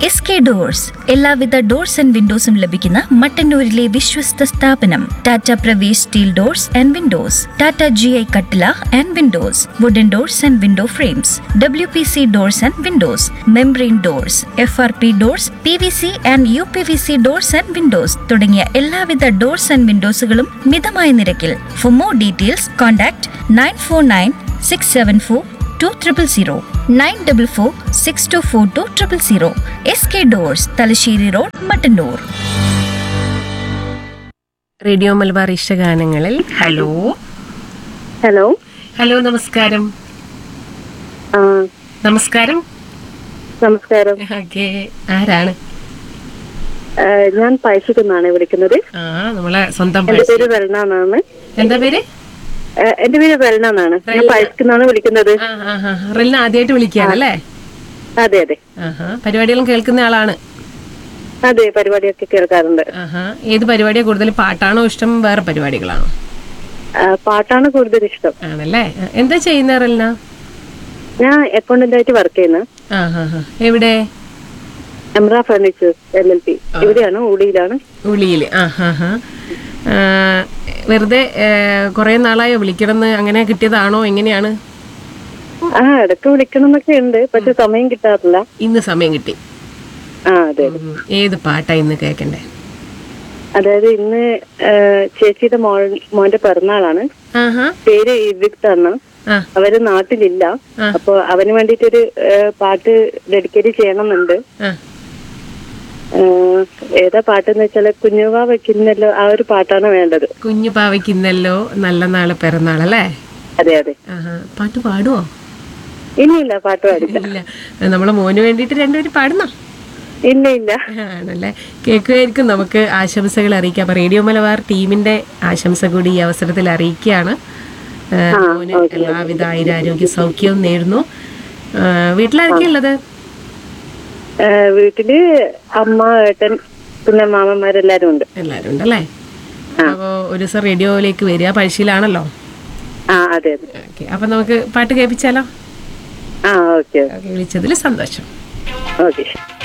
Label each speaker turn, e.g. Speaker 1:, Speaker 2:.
Speaker 1: S K doors എല്ലാവിധ doors and വിൻഡോസും ലഭിക്കുന്ന മട്ടന്നൂരിലെ വിശ്വസ്ത സ്ഥാപനം Tata Pravesh steel doors and windows Tata G I കട്ടില and windows wooden doors and window frames W P C doors and windows membrane doors F R P doors P V C and U P V C doors and windows തുടങ്ങിയ എല്ലാവിധ doors and വിൻഡോസുകളും മിതമായ നിരക്കിൽ for more details contact nine four nine six seven four two triple zero nine double four six two four two triple zero S K doors Thalassery road Mattannur
Speaker 2: radio Malabar ഇഷ്ടഗാനങ്ങളിൽ hello
Speaker 3: hello
Speaker 2: hello നമസ്കാരം
Speaker 3: ആ
Speaker 2: നമസ്കാരം
Speaker 3: നമസ്കാരം
Speaker 2: okay ആരാണ്
Speaker 3: ആ, ഞാൻ പൈസക്കുന്നാണ് വിളിക്കുന്നത്
Speaker 2: ആ നമ്മളെ സ്വന്തം
Speaker 3: എന്റെ
Speaker 2: പഴശ്ശി.
Speaker 3: പേര് വെൽന എന്നാണ്
Speaker 2: എന്താ പേര്
Speaker 3: ആ, എന്റെ പേര് വെൽന എന്നാണ് ഞാൻ
Speaker 2: വെൽന.
Speaker 3: പൈസക്കുന്നാണ് വിളിക്കുന്നത്
Speaker 2: ആ ആ ആ റിലിന് ആദ്യമായിട്ട് വിളിക്കുകയാണല്ലേ
Speaker 3: അതെ അതെ
Speaker 2: ആഹാ പരിപാടികളും കേൾക്കുന്ന ആളാണ്
Speaker 3: അതെ പരിപാടിയൊക്കെ കേൾക്കാറുണ്ട്
Speaker 2: ആഹാ ഏത് പരിപാടിയാ കൂടുതൽ പാട്ടാണോ ഇഷ്ടം വേറെ പരിപാടികളാണോ
Speaker 3: ആ, പാട്ടാണ് കൂടുതൽ ഇഷ്ടം
Speaker 2: ആണല്ലേ ആ, എന്താ ചെയ്യുന്ന റിലിന
Speaker 3: ഞാൻ അക്കൗണ്ടന്റ് ആയിട്ട് വർക്ക് ചെയ്യുന്നത്
Speaker 2: ആ ഹാ ഹാ എവിടെ
Speaker 3: Emra furnitures L L P ഇവിടെയാണ് ഊടിയിലാണ്
Speaker 2: ഉളിയിൽ ആ ഹാ ഹാ ആ, വെറുതെ കുറെ നാളായോ വിളിക്കണമെന്ന് അങ്ങനെ കിട്ടിയതാണോ എങ്ങനെയാണ്
Speaker 3: ആ ഇടയ്ക്ക് വിളിക്കണം എന്നൊക്കെ ഉണ്ട് പക്ഷെ സമയം കിട്ടാറില്ല
Speaker 2: ഇന്ന് സമയം കിട്ടി
Speaker 3: ആ അതെ അതെ
Speaker 2: ഉം. ഏത് പാട്ടാ ഇന്ന് കേക്കണ്ടേ
Speaker 3: അതായത് ഇന്ന് ആ, ചേച്ചിയുടെ മോൾ മോന്റെ പിറന്നാളാണ്
Speaker 2: ആഹാ
Speaker 3: പേര് ഇവിക്ത് ആണ്
Speaker 2: ആ
Speaker 3: അവര് നാട്ടിലില്ല അപ്പൊ അവന് വേണ്ടിട്ടൊരു ഏഹ്, പാട്ട് ഡെഡിക്കേറ്റ് ചെയ്യണമെന്നുണ്ട്
Speaker 2: ആ
Speaker 3: ഏഹ്, ഏതാ പാട്ടെന്ന് വെച്ചാല് കുഞ്ഞുവ വെക്കുന്നല്ലോ ആ ഒരു പാട്ടാണ് വേണ്ടത്
Speaker 2: കുഞ്ഞു പാവയ്ക്കിന്നല്ലോ നല്ല നാള് പിറന്നാളല്ലേ
Speaker 3: അതെ അതെ
Speaker 2: ആഹാ പാട്ട് പാടുവോ
Speaker 3: ഇല്ല ഇല്ല പാട്ട് പാടില്ല
Speaker 2: ഇല്ല നമ്മളെ മോന് വേണ്ടിയിട്ട് രണ്ടുപേരും പാടുന്നോ
Speaker 3: ഇല്ല ഇല്ല
Speaker 2: ആണല്ലേ കേൾക്കുമായിരിക്കും നമുക്ക് ആശംസകൾ അറിയിക്കാം അപ്പൊ റേഡിയോ മലബാർ ടീമിന്റെ ആശംസ കൂടി ഈ അവസരത്തിൽ അറിയിക്കുകയാണ് ആ, മോന് എല്ലാവിധ ആയുരാരോഗ്യ സൗഖ്യവും നേരുന്നു ആ, വീട്ടിലാരൊക്കെയുള്ളത്
Speaker 3: ഏഹ്, വീട്ടില് അമ്മ ഏട്ടൻ പിന്നെ മാമന്മാരെല്ലാരും ഉണ്ട്
Speaker 2: എല്ലാവരും ഉണ്ടല്ലേ അപ്പോൾ ഒരു ദിവസം റേഡിയോയിലേക്ക് വരിക പഴശ്ശിയിലാണല്ലോ
Speaker 3: ആ അതെ അതെ
Speaker 2: ഓക്കെ അപ്പൊ നമുക്ക് പാട്ട് കേൾപ്പിച്ചാലോ
Speaker 3: ആ ഓക്കെ
Speaker 2: ഓക്കെ വിളിച്ചതിൽ സന്തോഷം
Speaker 3: ഓക്കെ